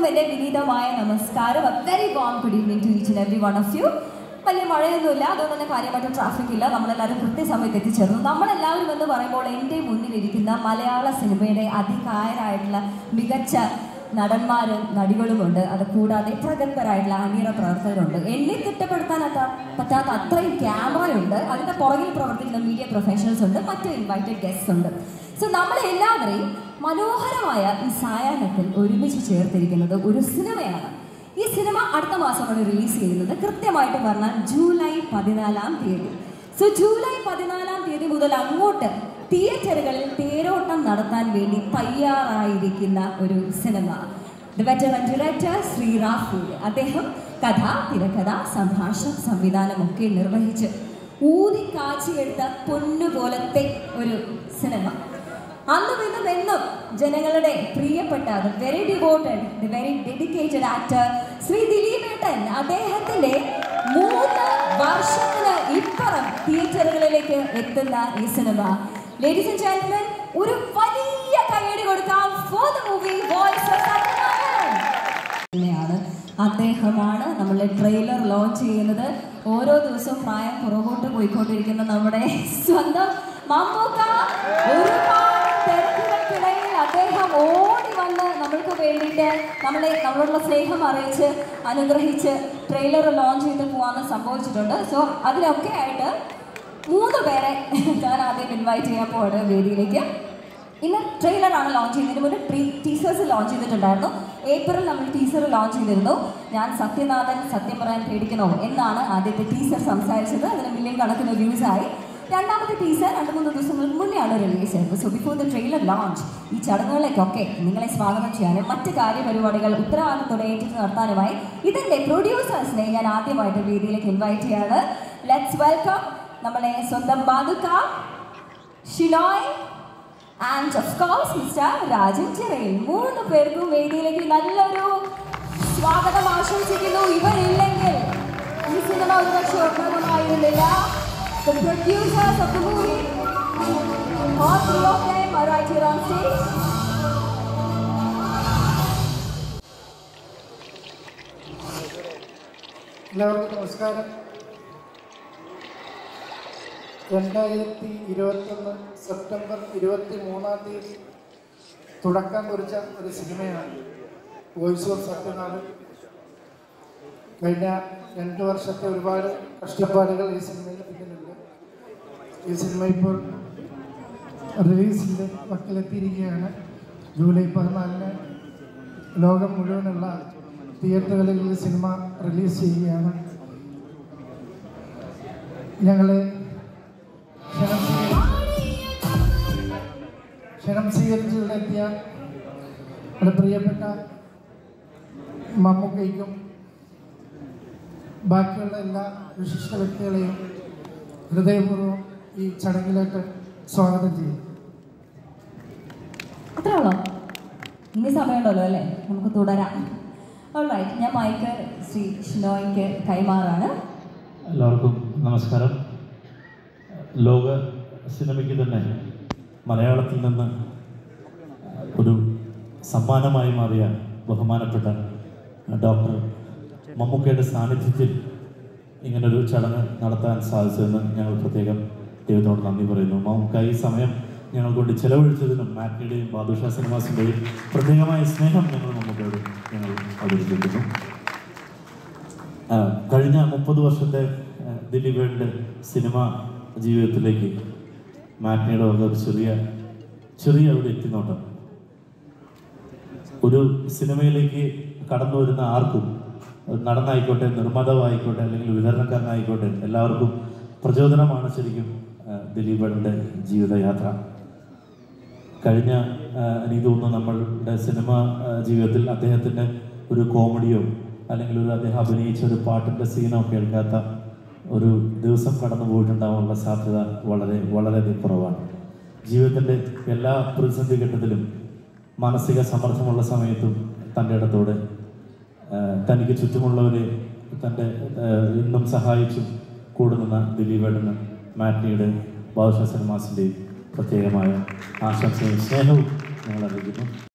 എൻ്റെ വിനീതമായ നമസ്കാരം very warm good evening to each and every one of you വലിയ മഴയൊന്നുമില്ല അതുകൊണ്ട് തന്നെ കാര്യമായിട്ട് ട്രാഫിക് ഇല്ല നമ്മളെല്ലാവരും കൃത്യസമയത്ത് എത്തിച്ചേർന്നു നമ്മളെല്ലാവരും എന്ന് പറയുമ്പോൾ എൻ്റെ മുന്നിലിരിക്കുന്ന മലയാള സിനിമയുടെ അതികായരായിട്ടുള്ള മികച്ച നടന്മാരും നടികളുമുണ്ട് അത് കൂടാതെ പ്രഗത്ഭരായിട്ടുള്ള അണിയറ പ്രവർത്തകരുണ്ട് എന്നെ തിട്ടപ്പെടുത്താൻ പറ്റാത്ത അത്രയും ക്യാമറയുണ്ട് അതിൻ്റെ പുറകിൽ പ്രവർത്തിക്കുന്ന മീഡിയ പ്രൊഫഷണൽസ് ഉണ്ട് മറ്റു ഇൻവൈറ്റഡ് ഗസ്റ്റ്സ് ഉണ്ട് സോ നമ്മളെല്ലാവരെയും മനോഹരമായ ഈ സായാഹ്നത്തിൽ ഒരുമിച്ച് ചേർത്തിരിക്കുന്നത് ഒരു സിനിമയാണ് ഈ സിനിമ അടുത്ത മാസമാണ് റിലീസ് ചെയ്യുന്നത് കൃത്യമായിട്ട് പറഞ്ഞാൽ ജൂലൈ പതിനാലാം തീയതി സോ ജൂലൈ പതിനാലാം തീയതി മുതൽ അങ്ങോട്ട് തിയേറ്ററുകളിൽ തേരോട്ടം നടത്താൻ വേണ്ടി തയ്യാറായിരിക്കുന്ന ഒരു cinema the veteran director Shri റാഫൂൽ അദ്ദേഹം കഥ തിരക്കഥ സംഭാഷണം സംവിധാനം ഒക്കെ നിർവഹിച്ച് ഊതി കാച്ചിയെടുത്ത പൊന്നുപോലത്തെ ഒരു സിനിമ അന്നും ഇന്നും എന്നും ജനങ്ങളുടെ പ്രിയപ്പെട്ട the very devoted the very dedicated actor Shri ദിലീപേട്ടൻ അദ്ദേഹത്തിന്റെ മൂന്ന് വർഷത്തിന് ഇപ്പുറം തിയേറ്ററുകളിലേക്ക് എത്തുന്ന ഈ സിനിമ ലേഡീസ് ആൻഡ് ജെന്റിൽമെൻ ഒരു വലിയ കൈയടി കൊടുക്കാം for the movie voice of തന്നെയാണ് അദ്ദേഹമാണ് നമ്മളെ ട്രെയിലർ ലോഞ്ച് ചെയ്യുന്നത് ഓരോ ദിവസവും പ്രായം പുറകോട്ട് പോയിക്കൊണ്ടിരിക്കുന്ന നമ്മുടെ സ്വന്തം മമ്മൂക്ക ഒരുപാട് തിരക്കുകൾക്കിടയിൽ അദ്ദേഹം ഓടി വന്ന് നമ്മൾക്ക് വേണ്ടിയിട്ട് നമ്മളെ നമ്മളോടുള്ള സ്നേഹം അറിയിച്ച് അനുഗ്രഹിച്ച് ട്രെയിലർ ലോഞ്ച് ചെയ്ത് പോകാമെന്ന് സംഭവിച്ചിട്ടുണ്ട് സോ അതിലൊക്കെ ആയിട്ട് മൂന്ന് പേരെ ഞാൻ ആദ്യം ഇൻവൈറ്റ് ചെയ്യാൻ പോവാണ് വേദിയിലേക്ക് ഇന്ന് ട്രെയിലറാണ് ലോഞ്ച് ചെയ്യുന്നതിന് മുന്നേ ട്രീ ടീസേഴ്സ് ലോഞ്ച് ചെയ്തിട്ടുണ്ടായിരുന്നു ഏപ്രിൽ നമ്മൾ ടീസർ ലോഞ്ച് ചെയ്തിരുന്നു ഞാൻ സത്യനാഥൻ സത്യം പറയാൻ പേടിക്കണോ എന്നാണ് ആദ്യത്തെ ടീസർ സംസാരിച്ചത് അതിന് മില്യൺ കണക്കിന് വ്യൂസ് ആയി രണ്ടാമത്തെ ടീസർ രണ്ട് മൂന്ന് ദിവസങ്ങൾക്ക് മുന്നെയാണ് റിലീസ് ചെയ്തത് so before the trailer launch ഈ ചടങ്ങുകളിലേക്കൊക്കെ നിങ്ങളെ സ്വാഗതം ചെയ്യാനും മറ്റ് കാര്യപരിപാടികൾ ഉത്തരവാദിത്തോടെ ഏറ്റെടുത്ത് നടത്താനുമായി ഇതിന്റെ പ്രൊഡ്യൂസേഴ്സിനെ ഞാൻ ആദ്യമായിട്ട് വേദിയിലേക്ക് ഇൻവൈറ്റ് ചെയ്യാണ് ലെറ്റ്സ് വെൽക്കം നമ്മളെ സ്വന്തം ബാദുക്ക Shinoy and of course mister Rajan Chirayil മൂന്ന് പേർക്കും വേദിയിലേക്ക് നല്ലൊരു സ്വാഗതം ആശംസിക്കുന്നു ഇവരില്ലെങ്കിൽ ഈ സിനിമ ഒരുപക്ഷെ ഉണ്ടാകുമായിരുന്നില്ല The producers of the movie, all three of them are right here on stage. എല്ലാവർക്കും നമസ്കാരം രണ്ടായിരത്തി ഇരുപത്തൊന്ന് സെപ്റ്റംബർ ഇരുപത്തി മൂന്നാം തീയതി തുടക്കം കുറിച്ച ഒരു സിനിമയാണ് വോയിസ് ഓഫ് സത്യനാഥ് കഴിഞ്ഞ രണ്ട് വർഷത്തെ ഒരുപാട് കഷ്ടപ്പാടുകൾ ഈ സിനിമയിൽ പിന്നിലുണ്ട് ഈ സിനിമ ഇപ്പോൾ റിലീസിൻ്റെ വക്കിലെത്തിയിരിക്കുകയാണ് ജൂലൈ പതിനാലിന് ലോകം മുഴുവനുള്ള തിയേറ്ററുകളിൽ ഈ സിനിമ റിലീസ് ചെയ്യുകയാണ് ഞങ്ങളെ ക്ഷണം സ്വീകരി- ക്ഷണം സ്വീകരിച്ച് ഇവിടെ എത്തിയ നമ്മുടെ പ്രിയപ്പെട്ട മമ്മൂക്കയ്ക്കും ബാക്കിയുള്ള എല്ലാ വിശിഷ്ട വ്യക്തികളെയും ഹൃദയപൂർവ്വം ഈ ചടങ്ങിലേക്ക് സ്വാഗതം ചെയ്യും അത്രേ ഉള്ളോ ഇനി സമയമുണ്ടല്ലോ അല്ലേ നമുക്ക് തുടരാം ഓൾറൈറ്റ് ഞാൻ മൈക്ക് ശ്രീ ഷിനോയ്ക്ക് കൈമാറാണ് എല്ലാവർക്കും നമസ്കാരം ലോക സിനിമയ്ക്ക് തന്നെ മലയാളത്തിൽ നിന്ന് ഒരു സമ്മാനമായി മാറിയ ബഹുമാനപ്പെട്ട ഡോക്ടർ മമ്മൂക്കയുടെ സാന്നിധ്യത്തിൽ ഇങ്ങനൊരു ചടങ്ങ് നടത്താൻ സാധിച്ചതെന്ന് ഞങ്ങൾ പ്രത്യേകം ദൈവത്തോട് നന്ദി പറയുന്നു മമ്മൂക്ക ഈ സമയം ഞങ്ങൾക്ക് വേണ്ടി ചെലവഴിച്ചതിനും മാറ്റിയുടെയും ബാദുഷ സിനിമാസിൻ്റെയും പ്രത്യേകമായ സ്നേഹം ഞങ്ങൾ മമ്മൂക്കയോട് ഞങ്ങൾ അവതരിപ്പിക്കുന്നു ആ, കഴിഞ്ഞ മുപ്പത് വർഷത്തെ ആ, ദിലീപേൻ്റെ സിനിമ ജീവിതത്തിലേക്ക് മാറ്റിനിയുടെ വക ഒരു ചെറിയ ചെറിയ ഒരു എത്തിനോട്ടം ഒരു സിനിമയിലേക്ക് കടന്നു വരുന്ന ആർക്കും അത് നടനായിക്കോട്ടെ നിർമ്മാതാവായിക്കോട്ടെ അല്ലെങ്കിൽ വിതരണക്കാരനായിക്കോട്ടെ എല്ലാവർക്കും പ്രചോദനമാണ് ശരിക്കും ആ, ദിലീപേൻ്റെ ജീവിതയാത്ര കഴിഞ്ഞ ആ, എനിക്ക് തോന്നുന്നു നമ്മളുടെ സിനിമ ആ, ജീവിതത്തിൽ അദ്ദേഹത്തിൻ്റെ ഒരു കോമഡിയോ അല്ലെങ്കിൽ ഒരു അദ്ദേഹം അഭിനയിച്ച ഒരു പാട്ടിൻ്റെ സീനോ കേൾക്കാത്ത ഒരു ദിവസം കടന്നു പോയിട്ടുണ്ടാവാനുള്ള സാധ്യത വളരെ വളരെയധികം കുറവാണ് ജീവിതത്തിൻ്റെ എല്ലാ പ്രതിസന്ധി ഘട്ടത്തിലും മാനസിക സമ്മർദ്ദമുള്ള സമയത്തും തൻ്റെ ഇടത്തോടെ ആ, തനിക്ക് ചുറ്റുമുള്ളവരെ തൻ്റെ ആ, ഇന്നും സഹായിച്ചും കൂടുന്ന ദിലീപേടന് മാറ്റിയുടെ ബാദുഷ സിനിമാസിൻ്റെയും പ്രത്യേകമായ ആശംസയും സ്നേഹവും ഞങ്ങൾ അറിയിക്കുന്നു